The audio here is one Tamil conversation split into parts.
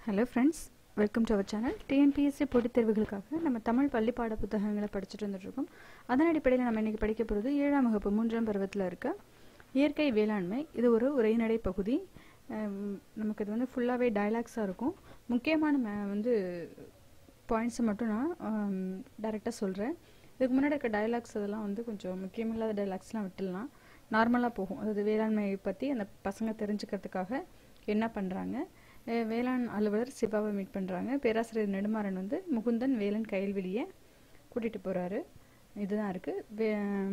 hello friends welcome to our channel TNPSC போட்டித் தேர்வுகளுக்காக நம்ம தமிழ் பள்ளி பாட புத்தகங்களை படிச்சுட்டு வந்துட்டுருக்கோம் அதன் அடிப்படையில் நம்ம இன்றைக்கி படிக்க போகிறது ஏழாம் வகுப்பு மூன்றாம் பருவத்தில் இருக்க இயற்கை வேளாண்மை இது ஒரு உரைநடை பகுதி அம், நமக்கு இது வந்து ஃபுல்லாகவே டயலாக்ஸாக இருக்கும் முக்கியமான ம- வந்து பாயிண்ட்ஸை மட்டும் நான் டைரெக்டாக சொல்கிறேன் இதுக்கு முன்னாடி இருக்க டயலாக்ஸ் அதெல்லாம் வந்து கொஞ்சம் முக்கியமில்லாத டயலாக்ஸ்லாம் விட்டுடலாம் நார்மலாக போகும் அதாவது வேளாண்மையை பற்றி அந்த பசங்க தெரிஞ்சுக்கிறதுக்காக என்ன பண்ணுறாங்க வேளாண் அலுவலர் சிவாவை மீட் பண்ணுறாங்க பேராசிரியர் நெடுமாறன் வந்து முகுந்தன் வேலன் கயல்வெளியை கூட்டிகிட்டு போகிறாரு இதுதான் இருக்குது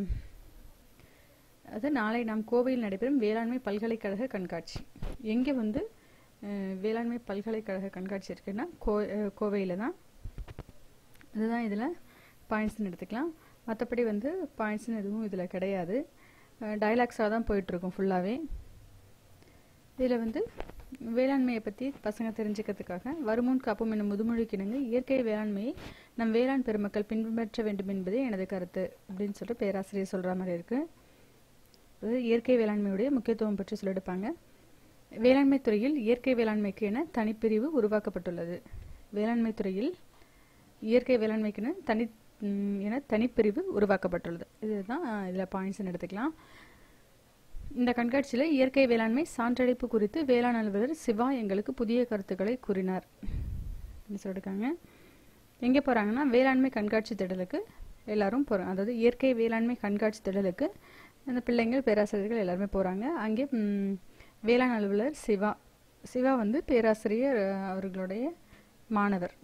அது நாளை நாம் கோவையில் நடைபெறும் வேளாண்மை பல்கலைக்கழக கண்காட்சி எங்கே வந்து அஹ், வேளாண்மை பல்கலைக்கழக கண்காட்சி இருக்குன்னா கோ கோவையில் தான் இதுதான் இதில் பாயிண்ட்ஸ்னு எடுத்துக்கலாம் மற்றபடி வந்து பாயிண்ட்ஸ்னு எதுவும் இதில் கிடையாது டயலாக்ஸாக தான் போயிட்டுருக்கும் ஃபுல்லாகவே இதில் வந்து வேளாண்மையை பற்றி பசங்க தெரிஞ்சுக்கிறதுக்காக வருமுன் காப்போம் என்னும் முதுமொழிக்கு இணங்க இயற்கை வேளாண்மையை நம் வேளாண் பெருமக்கள் பின்பற்ற வேண்டும் என்பதே எனது கருத்து அப்படின்னு சொல்லிட்டு பேராசிரியர் சொல்கிற மாதிரி இருக்கு அது இயற்கை வேளாண்மையுடைய முக்கியத்துவம் பற்றி சொல்லிடுப்பாங்க வேளாண்மை துறையில் இயற்கை வேளாண்மைக்கு என தனிப்பிரிவு உருவாக்கப்பட்டுள்ளது வேளாண்மை துறையில் இயற்கை வேளாண்மைக்குன்னு தனி ம், என தனிப்பிரிவு உருவாக்கப்பட்டுள்ளது இதுதான் இதில் பாயிண்ட்ஸ்னு எடுத்துக்கலாம் இந்த கண்காட்சியில் இயற்கை வேளாண்மை சான்றளிப்பு குறித்து வேளாண் அலுவலர் சிவா எங்களுக்கு புதிய கருத்துக்களை கூறினார் அப்படின்னு சொல்லியிருக்காங்க எங்கே போகிறாங்கன்னா வேளாண்மை கண்காட்சி திடலுக்கு எல்லாரும் போகிறாங்க அதாவது இயற்கை வேளாண்மை கண்காட்சி திடலுக்கு அந்த பிள்ளைங்கள் பேராசிரியர்கள் எல்லாருமே போகிறாங்க அங்கே ம், வேளாண் அலுவலர் சிவா சிவா வந்து பேராசிரியர் அஹ், அவர்களுடைய மாணவர்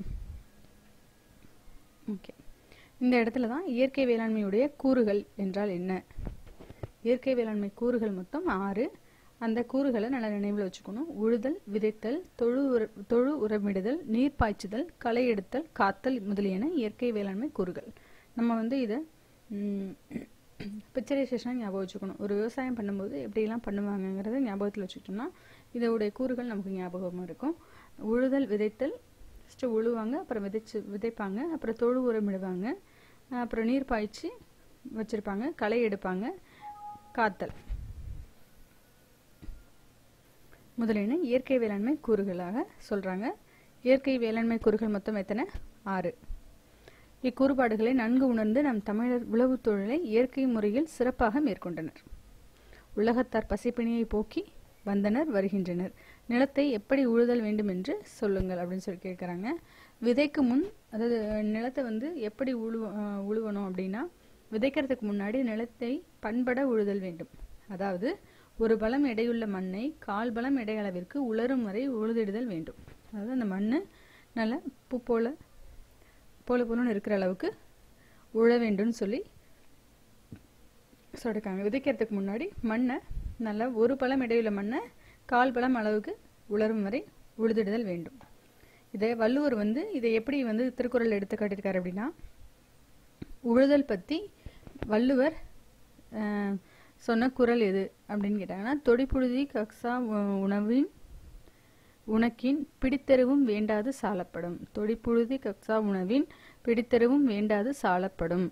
ஓகே இந்த இடத்துல தான் இயற்கை வேளாண்மையுடைய கூறுகள் என்றால் என்ன இயற்கை வேளாண்மை கூறுகள் மொத்தம் ஆறு அந்த கூறுகளை நல்லா நினைவில் வச்சுக்கணும் உழுதல் விதைத்தல் தொழு உர தொழு உரமிடுதல் நீர் பாய்ச்சுதல் களை எடுத்தல் காத்தல் முதலியன இயற்கை வேளாண்மை கூறுகள் நம்ம வந்து இதை பிக்சரைசேஷனாக ஞாபகம் வச்சுக்கணும் ஒரு விவசாயம் பண்ணும்போது எப்படியெல்லாம் பண்ணுவாங்கங்கிறத ஞாபகத்தில் வச்சுக்கிட்டோம்னா இதோடைய கூறுகள் நமக்கு ஞாபகமாக இருக்கும் உழுதல் விதைத்தல் ஃபஸ்ட்டு உழுவாங்க அப்புறம் விதைச்சு விதைப்பாங்க அப்புறம் தொழு உரமிடுவாங்க அப்புறம் நீர் பாய்ச்சி வச்சுருப்பாங்க களை எடுப்பாங்க காத்தல் முதலின இயற்கை வேளாண்மை கூறுகளாக சொல்றாங்க இயற்கை வேளாண்மை கூறுகள் மொத்தம் எத்தனை ஆறு இக்கூறுபாடுகளை நன்கு உணர்ந்து நம் தமிழர் உழவுத் தொழிலை இயற்கை முறையில் சிறப்பாக மேற்கொண்டனர் உலகத்தார் பசிப்பிணியை போக்கி வந்தனர் வருகின்றனர் நிலத்தை எப்படி உழுதல் வேண்டும் என்று சொல்லுங்கள் அப்படின்னு சொல்லி கேட்குறாங்க விதைக்கு முன் அதாவது நிலத்தை வந்து எப்படி உழுவ அஹ் உழுவணும் அப்படின்னா விதைக்கிறதுக்கு முன்னாடி நிலத்தை பண்பட உழுதல் வேண்டும் அதாவது ஒரு பலம் எடையுள்ள மண்ணை கால் பலம் எடை அளவிற்கு உலரும் வரை உழுதிடுதல் வேண்டும் அதாவது அந்த மண் நல்ல பூ போல போல போலன்னு இருக்கிற அளவுக்கு உழ வேண்டும்னு சொல்லி சொல்லிருக்காங்க விதைக்கிறதுக்கு முன்னாடி மண்ணை நல்லா ஒரு பழம் இடையுள்ள மண்ணை கால் பழம் அளவுக்கு உலரும் வரை உழுதிடுதல் வேண்டும் இதை வள்ளுவர் வந்து இதை எப்படி வந்து திருக்குறள் எடுத்து காட்டியிருக்காரு அப்படின்னா உழுதல் பற்றி வள்ளுவர் அஹ், சொன்ன குறள் எது அப்படின்னு கேட்டாங்கன்னா தொடிப்புழுதி கக்ஸா உ- உணவின் உனக்கின் பிடித்தெருவும் வேண்டாது சாலப்படும் தொடிப்புழுதி கக்ஸா உணவின் பிடித்தெருவும் வேண்டாது சாலப்படும்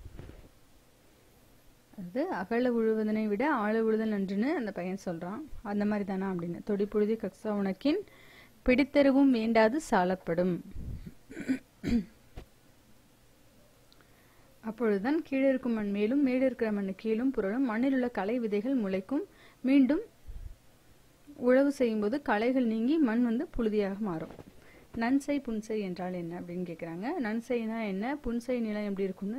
அது அகல உழுவதனை விட ஆழ உழுதல் நன்றுன்னு அந்த பையன் சொல்றான் அந்த மாதிரி தானா அப்படின்னு தொடிப்புழுதி கக்ஸா உனக்கின் பிடித்தெருவும் வேண்டாது சாலப்படும் அப்பொழுதுதான் கீழே இருக்கும் மண் மேலும் மேலே இருக்கிற மண் கீழும் புரளும் மண்ணில் உள்ள களை விதைகள் முளைக்கும் மீண்டும் உழவு செய்யும்போது களைகள் நீங்கி மண் வந்து புழுதியாக மாறும் நன்சை புன்சை என்றால் என்ன அப்படின்னு கேட்குறாங்க நன்சைனா என்ன புன்சை நிலம் எப்படி இருக்கும்னு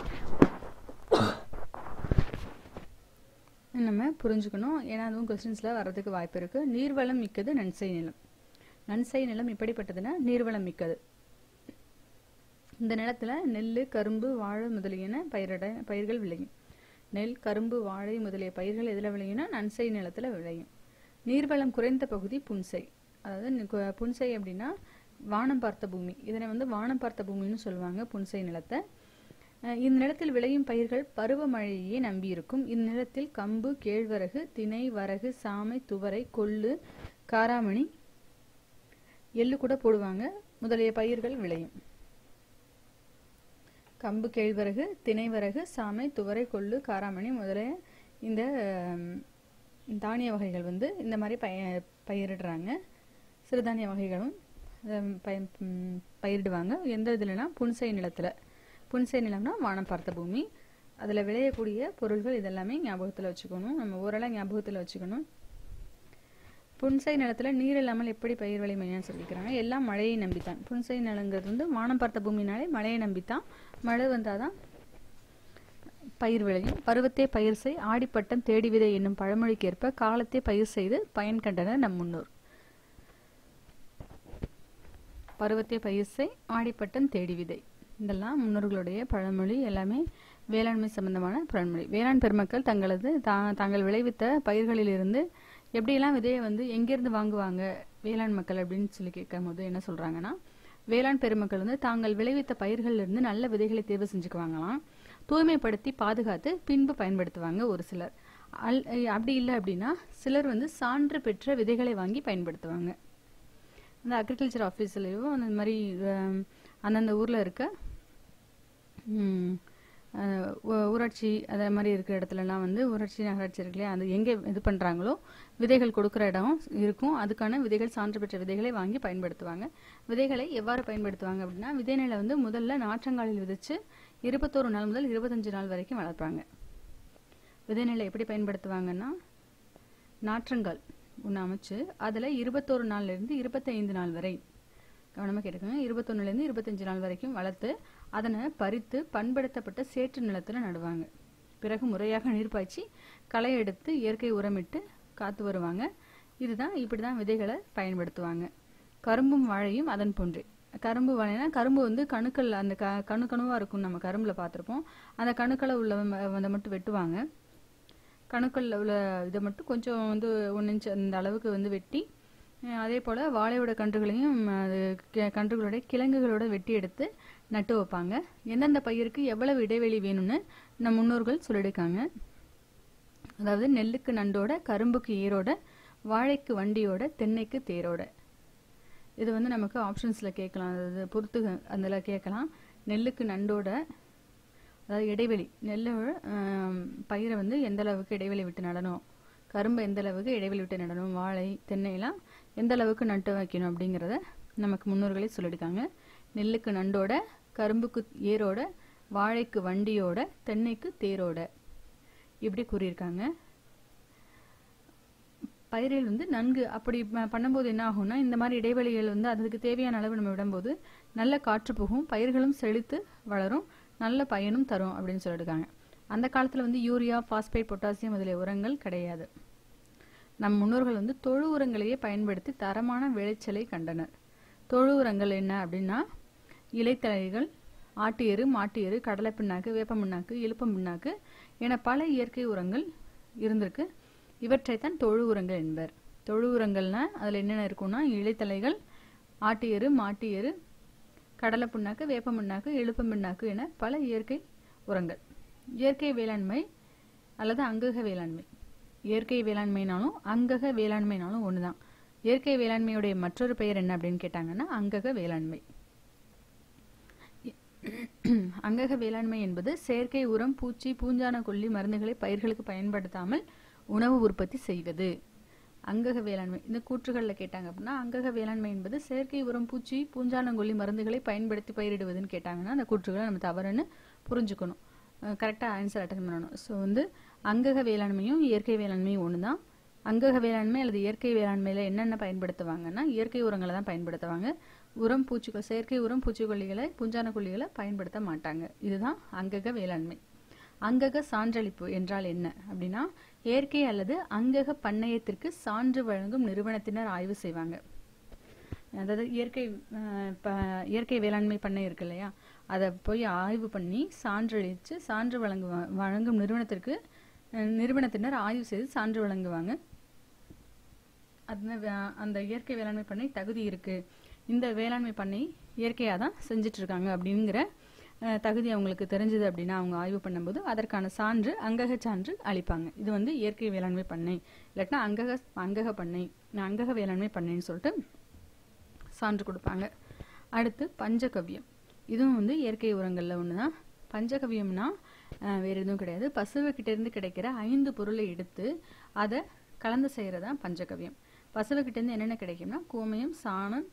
நம்ம புரிஞ்சுக்கணும் ஏன்னா அதுவும் கொஸ்டின்ஸில் வர்றதுக்கு வாய்ப்பு இருக்குது நீர்வளம் மிக்கது நன்சை நிலம் நன்சை நிலம் எப்படிப்பட்டதுன்னா நீர்வளம் மிக்கது இந்த நிலத்துல நெல் கரும்பு வாழை முதலியன பயிரிட பயிர்கள் விளையும் நெல் கரும்பு வாழை முதலிய பயிர்கள் எதில் விளையும்னா நன்சை நிலத்துல விளையும் நீர்வளம் குறைந்த பகுதி புன்சை அதாவது நி- கு- புன்சை அப்படின்னா வானம் பார்த்த பூமி இதனை வந்து வானம் பார்த்த பூமின்னு சொல்லுவாங்க புன்சை நிலத்தை அஹ் இந்த நிலத்தில் விளையும் பயிர்கள் பருவமழையே நம்பியிருக்கும் இந்நிலத்தில் கம்பு கேழ்வரகு திணை வரகு சாமை துவரை கொள்ளு காராமணி எள்ளு கூட போடுவாங்க முதலிய பயிர்கள் விளையும் கம்பு கேழ்வரகு திணைவரகு சாமை துவரை கொள்ளு காராமணி முதலிய இந்த ஹம், தானிய வகைகள் வந்து இந்த மாதிரி பய பயிரிடுறாங்க சிறுதானிய வகைகளும் அதை பயன் ம், பயிரிடுவாங்க எந்த இதுலனா புன்சை நிலத்தில் புன்சை நிலம்னா வானம் பார்த்த பூமி அதில் விளையக்கூடிய பொருள்கள் இதெல்லாமே ஞாபகத்தில் வச்சுக்கணும் நம்ம ஓரளவு ஞாபகத்தில் வச்சுக்கணும் புன்சை நிலத்துல நீர் இல்லாமல் எப்படி பயிர் விளைமையான்னு சொல்லிக்கிறாங்க எல்லாம் மழையை நம்பித்தான் புன்சை நிலங்கிறது வந்து வானம் பார்த்த பூமினாலே மழையை நம்பித்தான் மழை வந்தாதான் பயிர் விளையும் பருவத்தே பயிர் செய் ஆடிப்பட்டம் தேடி விதை என்னும் பழமொழிக்கேற்ப காலத்தே பயிர் செய்து பயன் கண்டனர் நம் முன்னோர் பருவத்தே பயிர் செய் ஆடிப்பட்டம் தேடி விதை இதெல்லாம் முன்னோர்களுடைய பழமொழி எல்லாமே வேளாண்மை சம்பந்தமான பழமொழி வேளாண் பெருமக்கள் தங்களது தா தாங்கள் விளைவித்த பயிர்களிலிருந்து எப்படியெல்லாம் விதையை வந்து எங்கேருந்து வாங்குவாங்க வேளாண் மக்கள் அப்படின்னு சொல்லி கேட்கும் போது என்ன சொல்றாங்கன்னா வேளாண் பெருமக்கள் வந்து தாங்கள் விளைவித்த பயிர்கள்ல இருந்து நல்ல விதைகளை தேர்வு செஞ்சுக்குவாங்களாம் தூய்மைப்படுத்தி பாதுகாத்து பின்பு பயன்படுத்துவாங்க ஒரு சிலர் அல் அப்படி இல்லை அப்படின்னா சிலர் வந்து சான்று பெற்ற விதைகளை வாங்கி பயன்படுத்துவாங்க அந்த அக்ரிகல்ச்சர் ஆஃபீஸ்லேயும் அந்த மாதிரி அஹ், அந்தந்த ஊரில் இருக்க ம், அஹ், ஊ- ஊராட்சி அதே மாதிரி இருக்கிற இடத்துலலாம் வந்து ஊராட்சி நகராட்சி இருக்கு இல்லையா அது எங்கே இது பண்ணுறாங்களோ விதைகள் கொடுக்குற இடம் இருக்கும் அதுக்கான விதைகள் சான்று பெற்ற விதைகளை வாங்கி பயன்படுத்துவாங்க விதைகளை எவ்வாறு பயன்படுத்துவாங்க அப்படின்னா விதை நிலை வந்து முதல்ல நாற்றங்காலில் விதைச்சு இருபத்தோரு நாள் முதல் இருபத்தஞ்சு நாள் வரைக்கும் வளர்ப்பாங்க விதை நிலை எப்படி பயன்படுத்துவாங்கன்னா நாற்றங்கால் ஒன்று அமைச்சு அதில் இருபத்தோரு நாள்லேருந்து இருபத்தைந்து நாள் வரை கவனமாக கேட்டுக்கோங்க இருபத்தொன்னுலேருந்து இருபத்தஞ்சு நாள் வரைக்கும் வளர்த்து அதனை பறித்து பண்படுத்தப்பட்ட சேற்று நிலத்துல நடுவாங்க பிறகு முறையாக நீர் பாய்ச்சி களை எடுத்து இயற்கை உரமிட்டு காத்து வருவாங்க இதுதான் இப்படி தான் விதைகளை பயன்படுத்துவாங்க கரும்பும் வாழையும் அதன் போன்றே கரும்பு வாழைனா கரும்பு வந்து கணுக்கள் அந்த க கணு கணுவாக இருக்கும் நம்ம கரும்பில் பார்த்துருப்போம் அந்த கணுக்களை உள்ள அதை மட்டும் வெட்டுவாங்க கணுக்களில் உள்ள இதை மட்டும் கொஞ்சம் வந்து ஒன் இன்ச் அந்த அளவுக்கு வந்து வெட்டி அஹ் அதே போல் வாழையோட கன்றுகளையும் அது கி- கன்றுகளோட கிழங்குகளோட வெட்டி எடுத்து நட்டு வைப்பாங்க எந்தெந்த பயிருக்கு எவ்வளவு இடைவெளி வேணும்னு நம் முன்னோர்கள் சொல்லியிருக்காங்க அதாவது நெல்லுக்கு நண்டோட கரும்புக்கு ஏரோட வாழைக்கு வண்டியோட தென்னைக்கு தேரோட இது வந்து நமக்கு ஆப்ஷன்ஸில் கேட்கலாம் அதாவது பொறுத்து அதில் கேட்கலாம் நெல்லுக்கு நண்டோட அதாவது இடைவெளி நெல்லோட ஆம், பயிரை வந்து எந்த அளவுக்கு இடைவெளி விட்டு நடணும் கரும்பு எந்த அளவுக்கு இடைவெளி விட்டு நடணும் வாழை தென்னையெல்லாம் எந்த அளவுக்கு நட்டு வைக்கணும் அப்படிங்கிறத நமக்கு முன்னோர்களே சொல்லியிருக்காங்க நெல்லுக்கு நண்டோட கரும்புக்கு ஏரோட வாழைக்கு வண்டியோட தென்னைக்கு தேரோட இப்படி கூறியிருக்காங்க பயிரில் வந்து நன்கு அப்படி ப- பண்ணும்போது என்ன ஆகும்னா இந்த மாதிரி இடைவெளிகள் வந்து அதுக்கு தேவையான அளவு நம்ம விடும்போது நல்ல காற்று புகும் பயிர்களும் செழித்து வளரும் நல்ல பயனும் தரும் அப்படின்னு சொல்லியிருக்காங்க அந்த காலத்தில் வந்து யூரியா பாஸ்பேட் பொட்டாசியம் முதலிய உரங்கள் கிடையாது நம் முன்னோர்கள் வந்து தொழு உரங்களையே பயன்படுத்தி தரமான விளைச்சலை கண்டனர் தொழு உரங்கள் என்ன அப்படின்னா இலைத்தழைகள் ஆட்டு எரு மாட்டு எரு கடலை பிண்ணாக்கு வேப்ப பிண்ணாக்கு இலுப்பம் பிண்ணாக்கு என பல இயற்கை உரங்கள் இருந்திருக்கு இவற்றைத்தான் தொழு உரங்கள் என்பர் தொழு உரங்கள்னா அதில் என்னென்ன இருக்கும்னா இலைத்தழைகள் ஆட்டு எரு மாட்டு எரு கடலை புண்ணாக்கு வேப்ப புண்ணாக்கு எழுப்பம் புண்ணாக்கு என பல இயற்கை உரங்கள் இயற்கை வேளாண்மை அல்லது அங்கக வேளாண்மை இயற்கை வேளாண்மைனாலும் அங்கக வேளாண்மைனாலும் ஒண்ணுதான் இயற்கை வேளாண்மையுடைய மற்றொரு பெயர் என்ன அப்படின்னு கேட்டாங்கன்னா அங்கக வேளாண்மை அங்கக வேளாண்மை என்பது செயற்கை உரம் பூச்சி பூஞ்சான கொல்லி மருந்துகளை பயிர்களுக்கு பயன்படுத்தாமல் உணவு உற்பத்தி செய்வது அங்கக வேளாண்மை இந்த கூற்றுகளில் கேட்டாங்க அப்படின்னா அங்கக வேளாண்மை என்பது செயற்கை உரம் பூச்சி பூஞ்சானங்கொல்லி மருந்துகளை பயன்படுத்தி பயிரிடுவதுன்னு கேட்டாங்கன்னா அந்த கூற்றுகளை நம்ம தவறுன்னு புரிஞ்சுக்கணும் கரெக்டாக ஆன்சர் அட்டன் பண்ணணும் ஸோ வந்து அங்கக வேளாண்மையும் இயற்கை வேளாண்மையும் ஒன்று தான் அங்கக வேளாண்மை அல்லது இயற்கை வேளாண்மையில் என்னென்ன பயன்படுத்துவாங்கன்னா இயற்கை உரங்களை தான் பயன்படுத்துவாங்க உரம் பூச்சிக்கொல் செயற்கை உரம் பூச்சிக்கொல்லிகளை பூஞ்சான கொல்லிகளை பயன்படுத்த மாட்டாங்க இதுதான் அங்கக வேளாண்மை அங்கக சான்றளிப்பு என்றால் என்ன அப்படின்னா இயற்கை அல்லது அங்கக பண்ணையத்திற்கு சான்று வழங்கும் நிறுவனத்தினர் ஆய்வு செய்வாங்க அதாவது இயற்கை அஹ், ப- இயற்கை வேளாண்மை பண்ணை இருக்கு இல்லையா அதை போய் ஆய்வு பண்ணி சான்றளித்து சான்று வழங்கு வழங்கும் நிறுவனத்திற்கு அஹ், நிறுவனத்தினர் ஆய்வு செய்து சான்று வழங்குவாங்க அந்த வே- அந்த இயற்கை வேளாண்மை பண்ணை தகுதி இருக்கு இந்த வேளாண்மை பண்ணை இயற்கையாக தான் செஞ்சுட்டு இருக்காங்க அப்படிங்கிற அஹ், தகுதி அவங்களுக்கு தெரிஞ்சது அப்படின்னா அவங்க ஆய்வு பண்ணும்போது அதற்கான சான்று அங்கக சான்று அளிப்பாங்க இது வந்து இயற்கை வேளாண்மை பண்ணை இல்லாட்டினா அங்கக அங்கக பண்ணை அங்கக வேளாண்மை பண்ணைன்னு சொல்லிட்டு சான்று கொடுப்பாங்க அடுத்து பஞ்சகவ்யம் இதுவும் வந்து இயற்கை உரங்கள்ல ஒன்று தான் பஞ்சகவ்யம்னா அஹ், வேற எதுவும் கிடையாது பசுவுக்கிட்ட இருந்து கிடைக்கிற ஐந்து பொருளை எடுத்து அதை கலந்து செய்கிறது தான் பஞ்சகவ்யம் பசுவுக்கிட்ட இருந்து என்னென்ன கிடைக்கும்னா கோமயம் சாணம்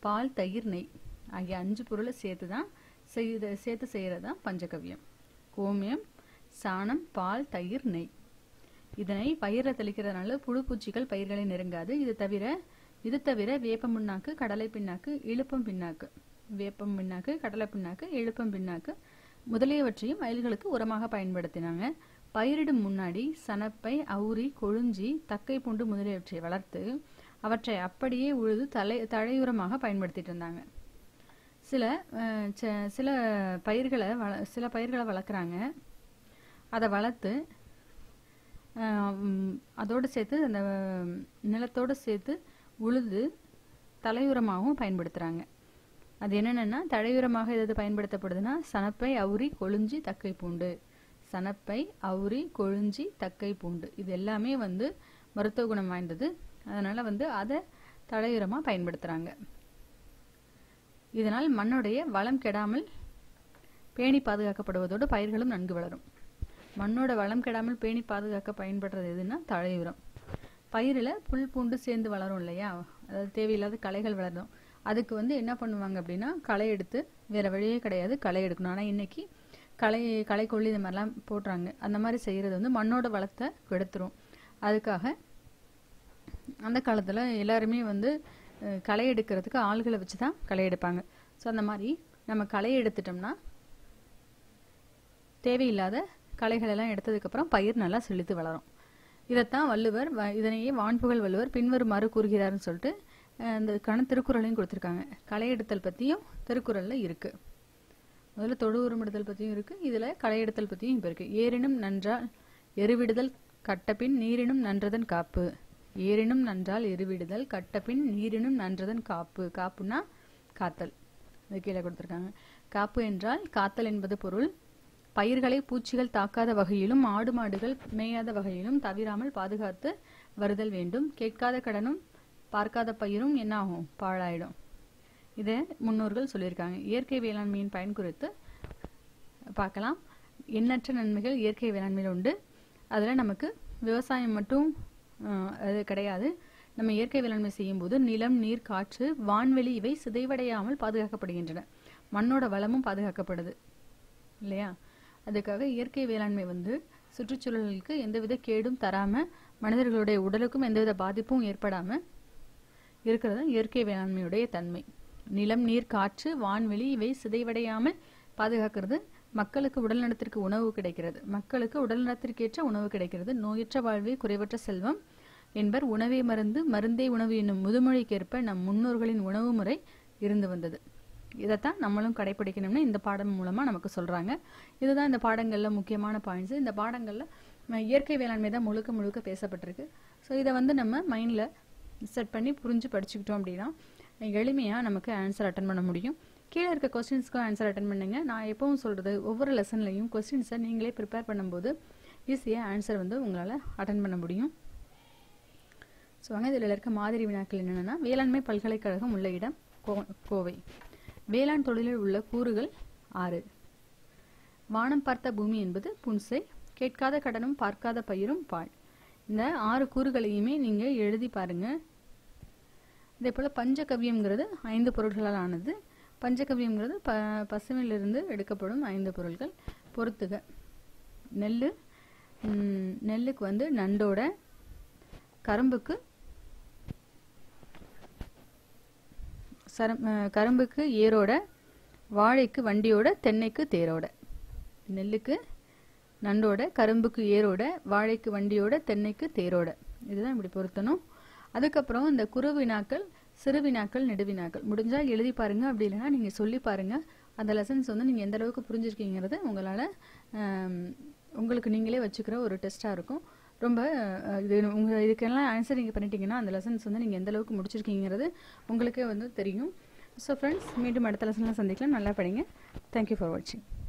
பால் தயிர் நெய் ஆகிய அஞ்சு பொருளை சேர்த்து தான் செய்த சேர்த்து செய்கிறது தான் பஞ்சகவ்யம் கோமியம் சாணம் பால் தயிர் நெய் இதனை பயிரில் தெளிக்கிறதுனால புழு பூச்சிகள் பயிர்களை நெருங்காது இது தவிர இது தவிர வேப்ப முன்னாக்கு கடலை பின்னாக்கு இழுப்பம் பின்னாக்கு வேப்பம் பின்னாக்கு கடலை பின்னாக்கு இழுப்பம் பின்னாக்கு முதலியவற்றையும் வயல்களுக்கு உரமாக பயன்படுத்தினாங்க பயிரிடும் முன்னாடி சனப்பை அவுரி கொழுஞ்சி தக்கை பூண்டு முதலியவற்றை வளர்த்து அவற்றை அப்படியே உழுது தலை தழையுரமாக பயன்படுத்திட்டு இருந்தாங்க சில அஹ், ச- சில பயிர்களை வள சில பயிர்களை வளர்க்குறாங்க அதை வளர்த்து அஹ், ம், அதோடு சேர்த்து அந்த ம், நிலத்தோடு சேர்த்து உழுது தலையுரமாகவும் பயன்படுத்துகிறாங்க அது என்னென்னா தழையுரமாக எது பயன்படுத்தப்படுதுன்னா சனப்பை அவுரி கொழுஞ்சி தக்கை பூண்டு சனப்பை அவுரி கொழுஞ்சி தக்கை பூண்டு இது எல்லாமே வந்து மருத்துவ குணம் வாய்ந்தது அதனால் வந்து அதை தழையுரமாக பயன்படுத்துகிறாங்க இதனால் மண்ணுடைய வளம் கெடாமல் பேணி பாதுகாக்கப்படுவதோடு பயிர்களும் நன்கு வளரும் மண்ணோட வளம் கெடாமல் பேணி பாதுகாக்க பயன்படுறது எதுன்னா தழையுரம் பயிரில் புல் பூண்டு சேர்ந்து வளரும் இல்லையா அதாவது தேவையில்லாத களைகள் வளரும் அதுக்கு வந்து என்ன பண்ணுவாங்க அப்படின்னா களை எடுத்து வேற வழியே கிடையாது களை எடுக்கணும் ஆனால் இன்னைக்கு களை களைக்கொல்லி இந்த மாதிரிலாம் போடுறாங்க அந்த மாதிரி செய்கிறது வந்து மண்ணோட வளத்தை கெடுத்துரும் அதுக்காக அந்த காலத்தில் எல்லாருமே வந்து அஹ், களை எடுக்கிறதுக்கு ஆள்களை வச்சு தான் களை எடுப்பாங்க ஸோ அந்த மாதிரி நம்ம களை எடுத்துட்டோம்னா தேவையில்லாத களைகள் எல்லாம் எடுத்ததுக்கப்புறம் பயிர் நல்லா செழித்து வளரும் இதைத்தான் வள்ளுவர் வ- இதனையே வான்புகழ் வள்ளுவர் பின்வருமாறு கூறுகிறாருன்னு சொல்லிட்டு அஹ், இந்த கண திருக்குறளையும் கொடுத்துருக்காங்க களை எடுத்தல் பற்றியும் திருக்குறளில் இருக்கு முதல்ல தொழு உருமிடுதல் பற்றியும் இருக்கு இதில் களை எடுத்தல் பற்றியும் இப்போ இருக்கு ஏறினும் நன்றால் எருவிடுதல் கட்டபின் நீரினும் நன்றதன் காப்பு ஏறினும் நன்றால் எருவிடுதல் கட்டபின் நீரினும் நன்றதன் காப்பு காப்புனா காத்தல் இது கீழே கொடுத்துருக்காங்க காப்பு என்றால் காத்தல் என்பது பொருள் பயிர்களை பூச்சிகள் தாக்காத வகையிலும் ஆடு மாடுகள் மேயாத வகையிலும் தவிராமல் பாதுகாத்து வருதல் வேண்டும் கேட்காத கடனும் பார்க்காத பயிரும் என்ன ஆகும் பாழாயிடும் இதை முன்னோர்கள் சொல்லியிருக்காங்க இயற்கை வேளாண்மையின் பயன் குறித்து பார்க்கலாம் எண்ணற்ற நன்மைகள் இயற்கை வேளாண்மையில் உண்டு அதில் நமக்கு விவசாயம் மட்டும் அஹ், அது கிடையாது நம்ம இயற்கை வேளாண்மை செய்யும்போது நிலம் நீர் காற்று வான்வெளி இவை சிதைவடையாமல் பாதுகாக்கப்படுகின்றன மண்ணோட வளமும் பாதுகாக்கப்படுது இல்லையா அதுக்காக இயற்கை வேளாண்மை வந்து சுற்றுச்சூழலுக்கு எந்தவித கேடும் தராம மனிதர்களுடைய உடலுக்கும் எந்தவித பாதிப்பும் ஏற்படாம இருக்கிறது தான் இயற்கை வேளாண்மையுடைய தன்மை நிலம் நீர் காற்று வான்வெளி இவை சிதைவடையாமல் பாதுகாக்கிறது மக்களுக்கு உடல் நலத்திற்கு உணவு கிடைக்கிறது மக்களுக்கு உடல் நலத்திற்கேற்ற உணவு கிடைக்கிறது நோயற்ற வாழ்வே குறைவற்ற செல்வம் என்பர் உணவே மருந்து மருந்தே உணவு என்னும் முதுமொழிக்கேற்ப நம் முன்னோர்களின் உணவு முறை இருந்து வந்தது இதைத்தான் நம்மளும் கடைபிடிக்கணும்னு இந்த பாடம் மூலமா நமக்கு சொல்றாங்க இதுதான் இந்த பாடங்கள்ல முக்கியமான பாயிண்ட்ஸ் இந்த பாடங்கள்ல ம- இயற்கை வேளாண்மை தான் முழுக்க முழுக்க பேசப்பட்டிருக்கு ஸோ இதை வந்து நம்ம மைண்ட்ல செட் பண்ணி புரிஞ்சு படிச்சுக்கிட்டோம் அப்படின்னா எளிமையா நமக்கு ஆன்சர் அட்டன் பண்ண முடியும் கீழே இருக்க கொஸ்டின்ஸ்க்கும் ஆன்சர் அட்டன் பண்ணுங்க நான் எப்பவும் சொல்றது ஒவ்வொரு லெசன்லையும் கொஸ்டின்ஸை நீங்களே ப்ரிப்பேர் பண்ணும்போது ஈஸியாக ஆன்சர் வந்து உங்களால் அட்டன் பண்ண முடியும் ஸோ வாங்க இதில் இருக்க மாதிரி வினாக்கள் என்னென்னா வேளாண்மை பல்கலைக்கழகம் உள்ள இடம் கோ கோவை வேளாண் தொழிலில் உள்ள கூறுகள் ஆறு வானம் பார்த்த பூமி என்பது புன்சை கேட்காத கடனும் பார்க்காத பயிரும் பால் இந்த ஆறு கூறுகளையுமே நீங்கள் எழுதி பாருங்க இதே போல் பஞ்சகவ்யம்ங்கிறது ஐந்து பொருட்களால் ஆனது பஞ்சகவ்யம்ங்கிறது ப பசுமையிலிருந்து எடுக்கப்படும் ஐந்து பொருட்கள் பொறுத்துக நெல் ம், நெல்லுக்கு வந்து நண்டோட கரும்புக்கு சரம் அஹ், கரும்புக்கு ஏரோட வாழைக்கு வண்டியோட தென்னைக்கு தேரோட நெல்லுக்கு நண்டோட கரும்புக்கு ஏரோட வாழைக்கு வண்டியோட தென்னைக்கு தேரோட இதுதான் இப்படி பொருத்தணும் அதுக்கப்புறம் இந்த குறு வினாக்கள் சிறு வினாக்கள் நெடுவினாக்கள் முடிஞ்சா எழுதி பாருங்க அப்படி இல்லைன்னா நீங்க சொல்லி பாருங்க அந்த லெசன்ஸ் வந்து நீங்க எந்த அளவுக்கு புரிஞ்சிருக்கீங்கிறத உங்களால ஆம், உங்களுக்கு நீங்களே வச்சுக்கிற ஒரு டெஸ்டா இருக்கும் ரொம்ப அஹ், இது உங்க இதுக்கெல்லாம் ஆன்சர் நீங்க பண்ணிட்டீங்கன்னா அந்த லெசன்ஸ் வந்து நீங்க எந்த அளவுக்கு முடிச்சிருக்கீங்கிறது உங்களுக்கே வந்து தெரியும் ஸோ ஃப்ரெண்ட்ஸ் மீண்டும் அடுத்த லெசன்ல சந்திக்கலாம் நல்லா படிங்க தேங்க்யூ ஃபார் வாட்சிங்